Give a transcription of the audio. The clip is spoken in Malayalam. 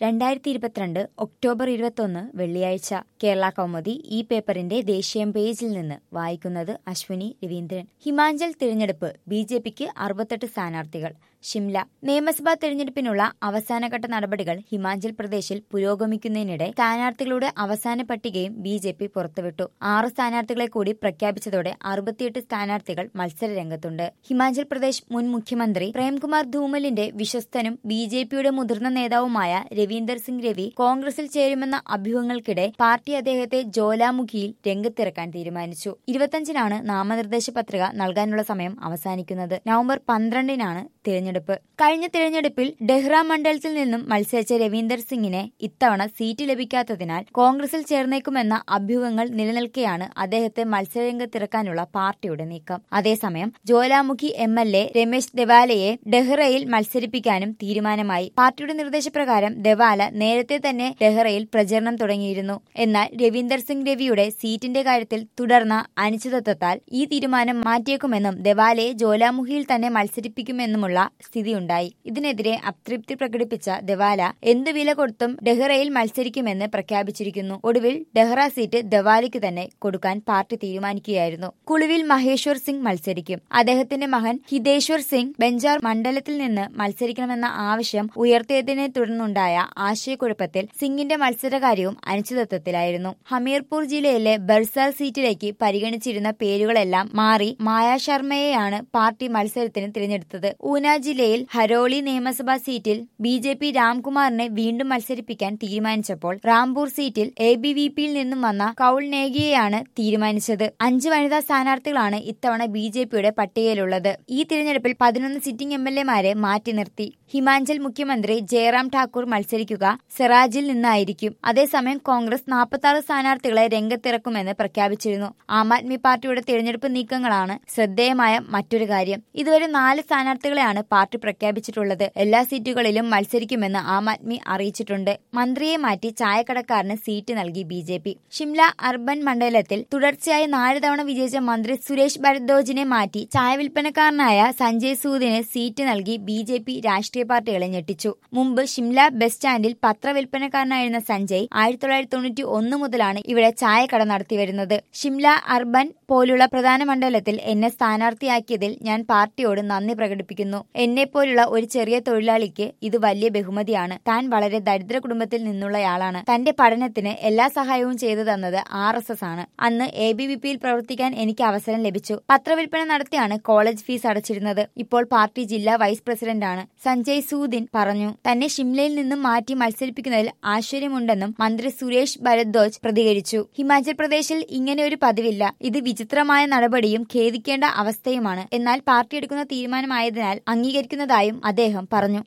രണ്ടായിരത്തി ഇരുപത്തിരണ്ട് ഒക്ടോബർ ഇരുപത്തൊന്ന് വെള്ളിയാഴ്ച കേരള കൗമുദി ഈ പേപ്പറിന്റെ ദേശീയ പേജിൽ നിന്ന് വായിക്കുന്നത് അശ്വിനി രവീന്ദ്രൻ ഹിമാചൽ തിരഞ്ഞെടുപ്പ് ബി ജെ പിക്ക് അറുപത്തെട്ട് സ്ഥാനാർത്ഥികൾ ഷിംല നിയമസഭാ തെരഞ്ഞെടുപ്പിനുള്ള അവസാനഘട്ട നടപടികൾ ഹിമാചൽ പ്രദേശിൽ പുരോഗമിക്കുന്നതിനിടെ സ്ഥാനാർത്ഥികളുടെ അവസാന പട്ടികയും ബി ജെ പി പുറത്തുവിട്ടു ആറ് സ്ഥാനാർത്ഥികളെ കൂടി പ്രഖ്യാപിച്ചതോടെ അറുപത്തിയെട്ട് സ്ഥാനാർത്ഥികൾ മത്സര രംഗത്തുണ്ട് ഹിമാചൽ പ്രദേശ് മുൻ മുഖ്യമന്ത്രി പ്രേംകുമാർ ധൂമലിന്റെ വിശ്വസ്തനും ബി ജെ പിയുടെ മുതിർന്ന നേതാവുമായ രവീന്ദർ സിംഗ് രവി കോൺഗ്രസിൽ ചേരുമെന്ന അഭ്യൂഹങ്ങൾക്കിടെ പാർട്ടി അദ്ദേഹത്തെ ജ്വാലാമുഖിയിൽ രംഗത്തിറക്കാൻ തീരുമാനിച്ചു ഇരുപത്തിയഞ്ചിനാണ് നാമനിർദ്ദേശ പത്രിക നൽകാനുള്ള സമയം അവസാനിക്കുന്നത് നവംബർ പന്ത്രണ്ടിനാണ് തിരഞ്ഞെടുപ്പ് കഴിഞ്ഞ തിരഞ്ഞെടുപ്പിൽ ഡെഹ്റ മണ്ഡലത്തിൽ നിന്നും മത്സരിച്ച രവീന്ദർ സിംഗിന് ഇത്തവണ സീറ്റ് ലഭിക്കാത്തതിനാൽ കോൺഗ്രസിൽ ചേർന്നേക്കുമെന്ന അഭ്യൂഹങ്ങൾ നിലനിൽക്കെയാണ് അദ്ദേഹത്തെ മത്സരരംഗത്തിറക്കാനുള്ള പാർട്ടിയുടെ നീക്കം അതേസമയം Jwalamukhi M L A Ramesh ദവാലയെ ഡെഹ്റയിൽ മത്സരിപ്പിക്കാനും തീരുമാനമായി പാർട്ടിയുടെ നിർദ്ദേശപ്രകാരം ദവാല നേരത്തെ തന്നെ ഡെഹ്റയിൽ പ്രചരണം തുടങ്ങിയിരുന്നു എന്നാൽ രവീന്ദർ സിംഗ് രവിയുടെ സീറ്റിന്റെ കാര്യത്തിൽ തുടർന്ന അനിശ്ചിതത്വത്താൽ ഈ തീരുമാനം മാറ്റിയേക്കുമെന്നും ദവാലയെ ജ്വാലാമുഖിയിൽ തന്നെ മത്സരിപ്പിക്കുമെന്നുമുള്ള സ്ഥിതിയുണ്ടായി ഇതിനെതിരെ അതൃപ്തി പ്രകടിപ്പിച്ച ദവാല എന്തു വില കൊടുത്തും ഡെഹ്റയിൽ മത്സരിക്കുമെന്ന് പ്രഖ്യാപിച്ചിരിക്കുന്നു ഒടുവിൽ ഡെഹ്റ സീറ്റ് ദവാലയ്ക്ക് തന്നെ കൊടുക്കാൻ പാർട്ടി തീരുമാനിക്കുകയായിരുന്നു കുളുവിൽ മഹേശ്വർ സിംഗ് മത്സരിക്കും അദ്ദേഹത്തിന്റെ മകൻ ഹിതേശ്വർ സിംഗ് ബെഞ്ചാർ മണ്ഡലത്തിൽ നിന്ന് മത്സരിക്കണമെന്ന ആവശ്യം ഉയർത്തിയതിനെ തുടർന്നുണ്ടായ ആശയക്കുഴപ്പത്തിൽ സിംഗിന്റെ മത്സരകാര്യവും അനിശ്ചിതത്വത്തിലായിരുന്നു ഹമീർപൂർ ജില്ലയിലെ ബർസാൽ സീറ്റിലേക്ക് പരിഗണിച്ചിരുന്ന പേരുകളെല്ലാം മാറി മായ ശർമ്മയെയാണ് പാർട്ടി മത്സരത്തിന് തിരഞ്ഞെടുത്തത് ഊന ജില്ലയിൽ ഹരോളി നിയമസഭാ സീറ്റിൽ ബി ജെ പി രാംകുമാറിനെ വീണ്ടും മത്സരിപ്പിക്കാൻ തീരുമാനിച്ചപ്പോൾ റാംപൂർ സീറ്റിൽ എ ബി വി പിയിൽ നിന്നും വന്ന കൌൾ നേഗിയെയാണ് തീരുമാനിച്ചത് അഞ്ച് വനിതാ സ്ഥാനാർത്ഥികളാണ് ഇത്തവണ ബി ജെ പിയുടെ പട്ടികയിലുള്ളത് ഈ തിരഞ്ഞെടുപ്പിൽ പതിനൊന്ന് സിറ്റിംഗ് എം എൽ എമാരെ മാറ്റി നിർത്തി ഹിമാചൽ മുഖ്യമന്ത്രി ജയറാം ഠാക്കൂർ മത്സരിക്കുക സെറാജിൽ നിന്നായിരിക്കും അതേസമയം കോൺഗ്രസ് നാൽപ്പത്തി ആറ് സ്ഥാനാർത്ഥികളെ രംഗത്തിറക്കുമെന്ന് പ്രഖ്യാപിച്ചിരുന്നു ആം ആദ്മി പാർട്ടിയുടെ തിരഞ്ഞെടുപ്പ് നീക്കങ്ങളാണ് ശ്രദ്ധേയമായ മറ്റൊരു കാര്യം ഇതുവരെ നാല് സ്ഥാനാർത്ഥികളെയാണ് പാർട്ടി പ്രഖ്യാപിച്ചിട്ടുള്ളത് എല്ലാ സീറ്റുകളിലും മത്സരിക്കുമെന്ന് ആം ആദ്മി അറിയിച്ചിട്ടുണ്ട് മന്ത്രിയെ മാറ്റി ചായക്കടക്കാരന് സീറ്റ് നൽകി B J P Shimla urban മണ്ഡലത്തിൽ തുടർച്ചയായി നാല് തവണ വിജയിച്ച മന്ത്രി സുരേഷ് ഭരദ്വാജിനെ മാറ്റി ചായ വിൽപ്പനക്കാരനായ സഞ്ജയ് സൂദിന് സീറ്റ് നൽകി ബി ജെ പി രാഷ്ട്രീയ പാർട്ടികളെ ഞെട്ടിച്ചു മുമ്പ് ഷിംല ബസ് സ്റ്റാൻഡിൽ പത്രവിൽപ്പനക്കാരനായിരുന്ന സഞ്ജയ് ആയിരത്തി തൊള്ളായിരത്തി തൊണ്ണൂറ്റി ഒന്ന് മുതലാണ് ഇവിടെ ചായക്കട നടത്തിവരുന്നത് ഷിംല അർബൻ പോലുള്ള പ്രധാന മണ്ഡലത്തിൽ എന്നെ സ്ഥാനാർത്ഥിയാക്കിയതിൽ ഞാൻ പാർട്ടിയോട് നന്ദി പ്രകടിപ്പിക്കുന്നു എന്നെ പോലുള്ള ഒരു ചെറിയ തൊഴിലാളിക്ക് ഇത് വലിയ ബഹുമതിയാണ് താൻ വളരെ ദരിദ്ര കുടുംബത്തിൽ നിന്നുള്ളയാളാണ് തന്റെ പഠനത്തിന് എല്ലാ സഹായവും ചെയ്തു തന്നത് ആർ എസ് എസ് ആണ് അന്ന് എ ബി വി പിയിൽ പ്രവർത്തിക്കാൻ എനിക്ക് അവസരം ലഭിച്ചു പത്രവിൽപ്പന നടത്തിയാണ് കോളേജ് ഫീസ് അടച്ചിരുന്നത് ഇപ്പോൾ പാർട്ടി ജില്ലാ വൈസ് പ്രസിഡന്റാണ് സഞ്ജയ് സൂദിൻ പറഞ്ഞു തന്നെ ഷിംലയിൽ നിന്നും മാറ്റി മത്സരിപ്പിക്കുന്നതിൽ ആശ്ചര്യമുണ്ടെന്നും മന്ത്രി സുരേഷ് ഭരദ്വാജ് പ്രതികരിച്ചു ഹിമാചൽ പ്രദേശിൽ ഇങ്ങനെ ഒരു പതിവില്ല ഇത് വിചിത്രമായ നടപടിയും ഖേദിക്കേണ്ട അവസ്ഥയുമാണ് എന്നാൽ പാർട്ടി എടുക്കുന്ന തീരുമാനമായതിനാൽ അംഗീകരിക്കുന്നതായും അദ്ദേഹം പറഞ്ഞു